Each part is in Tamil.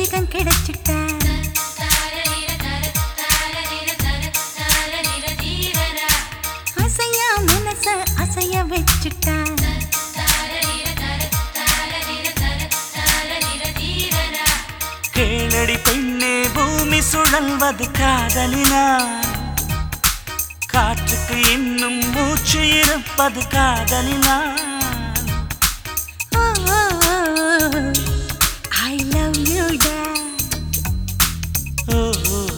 ரசிகன் கிடைச்சிட்டான் அசையா மனச அசைய வச்சுட்டான் கேளடி பெண்ணே பூமி சுழல்வது காதலினா காற்றுக்கு இன்னும் மூச்சு இருப்பது காதலினா ஓ ஐ லவ் யூ டா ஓ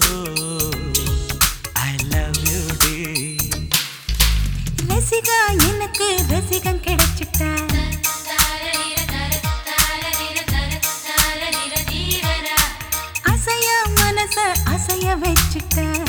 ஐ லவ் யூ டி ரசிகா எனக்கு ரசிகன் கிடைச்சிட்டான் அசையா மனச அசைய வச்சுட்டான்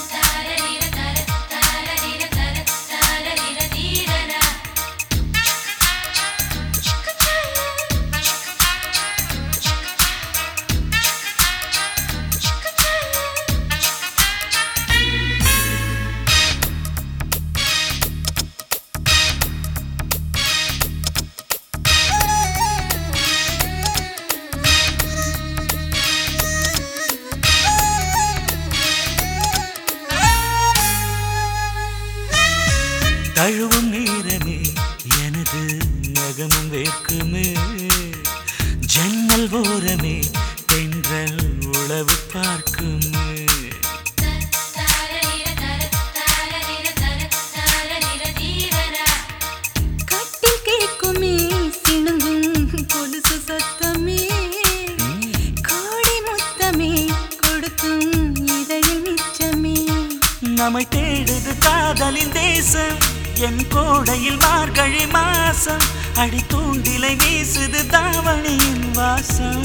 தழுவும் நேரமே எனது நகமும் வேர்க்குமே ஜன்னல் ஓரமே தென்றல் உளவு பார்க்குமே கட்டில் கேட்குமே சிணுங்கும் கொலுசு சத்தமே கோடி முத்தமே கொடுக்கும் இதழில் மிச்சமே நம்மை தேடுது காதலின் தேசம் என் கோடையில் மார்கழி மாசம் அடி தூண்டிலை வீசுது தாவணியின் வாசம்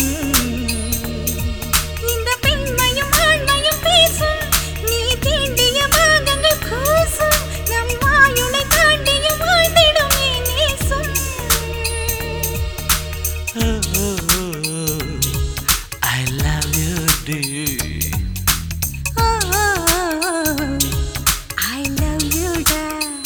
இந்த பெண்மையும் ஆண்மையும் பேசும் நீ தீண்டிய பாகங்கள் கூசும் நம் வாயுளை தாண்டியும் வாழ்ந்திடும் என் நேசம் ஐ லவ் யூ டி ஓ ஐ லவ் யூ டா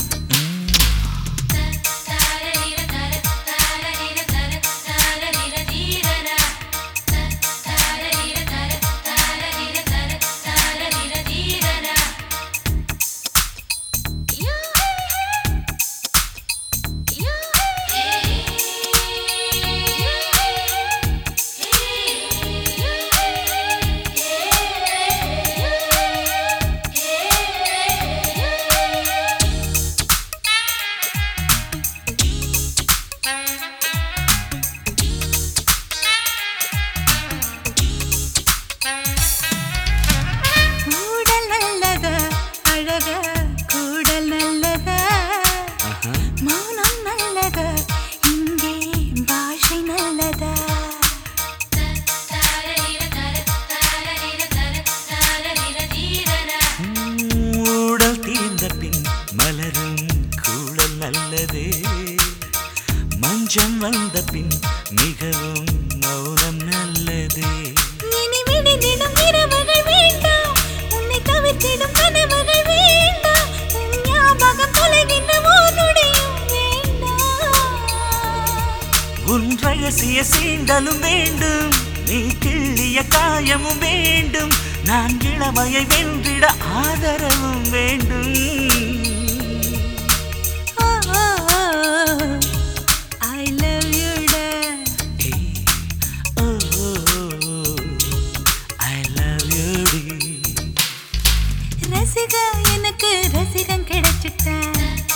கூடல் நல்லதா அழக கூடல் நல்லதா மௌனம் நல்லதா இங்கே பாஷை நல்லதா ஊடல் தீர்ந்த பின் மலரும் கூடல் நல்லதே மஞ்சம் வந்த பின் மிகவும் மௌனம் நல்லதே இனி விடுதிடும் இரவுகள் வேண்டாம் உன்னை தவிர்த்திடும் கனவுகள் வேண்டாம் உன் ஞாபகம் தொலைகின்ற ஓனுடையும் வேண்டாம் உன் ரகசிய சீண்டலும் வேண்டும் நீ கிள்ளிய காயமும் வேண்டும் நான் இளமையை வென்றிட ஆதரவும் வேண்டும் ஓ ஐ லவ் யூ டா ஐ லவ் யூ ரசிகா எனக்கு ரசிகன் கிடைச்சிட்டான்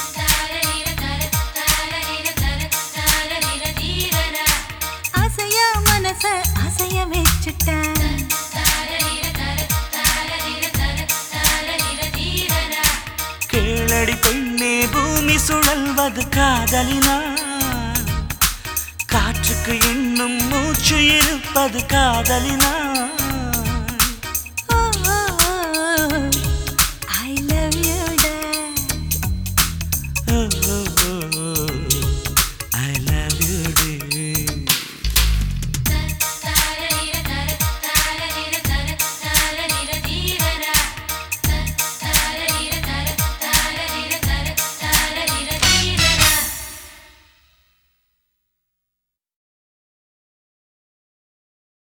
அசையா மனச அசைய வச்சுட்டான் கேளடி பெண்ணே பூமி சுழல்வது காதலினா காற்றுக்கு இன்னும் மூச்சு இருப்பது காதலினா